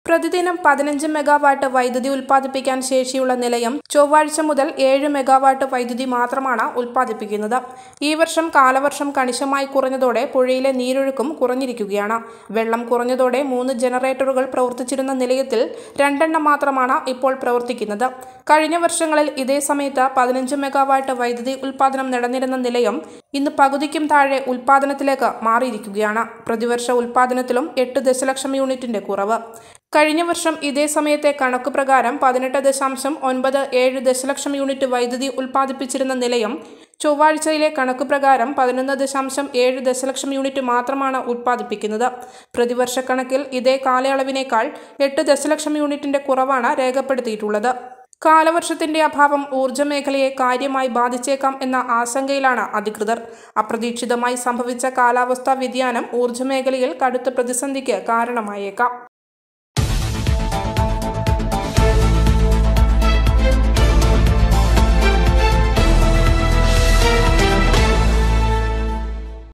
പ്രതിദിനം പതിനഞ്ച് മെഗാവാട്ട് വൈദ്യുതി ഉൽപ്പാദിപ്പിക്കാൻ ശേഷിയുള്ള നിലയം ചൊവ്വാഴ്ച മുതൽ ഏഴ് മെഗാവാട്ട് വൈദ്യുതി മാത്രമാണ് ഉൽപ്പാദിപ്പിക്കുന്നത് ഈ വർഷം കാലവർഷം കണിശമായി കുറഞ്ഞതോടെ പുഴയിലെ നീരൊഴുക്കും കുറഞ്ഞിരിക്കുകയാണ് വെള്ളം കുറഞ്ഞതോടെ മൂന്ന് ജനറേറ്ററുകൾ പ്രവർത്തിച്ചിരുന്ന നിലയത്തിൽ രണ്ടെണ്ണം മാത്രമാണ് ഇപ്പോൾ പ്രവർത്തിക്കുന്നത് കഴിഞ്ഞ വർഷങ്ങളിൽ ഇതേ സമയത്ത് പതിനഞ്ച് മെഗാവാട്ട് വൈദ്യുതി ഉൽപ്പാദനം നടന്നിരുന്ന നിലയം ഇന്ന് പകുതിക്കും താഴെ ഉൽപ്പാദനത്തിലേക്ക് മാറിയിരിക്കുകയാണ് പ്രതിവർഷ ഉൽപ്പാദനത്തിലും എട്ട് ദശലക്ഷം യൂണിറ്റിന്റെ കുറവ് കഴിഞ്ഞ വർഷം ഇതേ സമയത്തെ കണക്ക് പ്രകാരം പതിനെട്ട് ദശാംശം ഒൻപത് ഏഴ് ദശലക്ഷം യൂണിറ്റ് വൈദ്യുതി ഉൽപ്പാദിപ്പിച്ചിരുന്ന നിലയം ചൊവ്വാഴ്ചയിലെ കണക്ക് പ്രകാരം പതിനൊന്ന് ദശാംശം ഏഴ് ദശലക്ഷം യൂണിറ്റ് മാത്രമാണ് ഉൽപ്പാദിപ്പിക്കുന്നത് പ്രതിവർഷ കണക്കിൽ ഇതേ കാലയളവിനേക്കാൾ എട്ട് ദശലക്ഷം യൂണിറ്റിന്റെ കുറവാണ് രേഖപ്പെടുത്തിയിട്ടുള്ളത് കാലവർഷത്തിന്റെ അഭാവം ഊർജ്ജ മേഖലയെ കാര്യമായി ബാധിച്ചേക്കാം എന്ന ആശങ്കയിലാണ് അധികൃതർ അപ്രതീക്ഷിതമായി സംഭവിച്ച കാലാവസ്ഥാ വ്യതിയാനം ഊർജ്ജ മേഖലയിൽ കടുത്ത പ്രതിസന്ധിക്ക് കാരണമായേക്കാം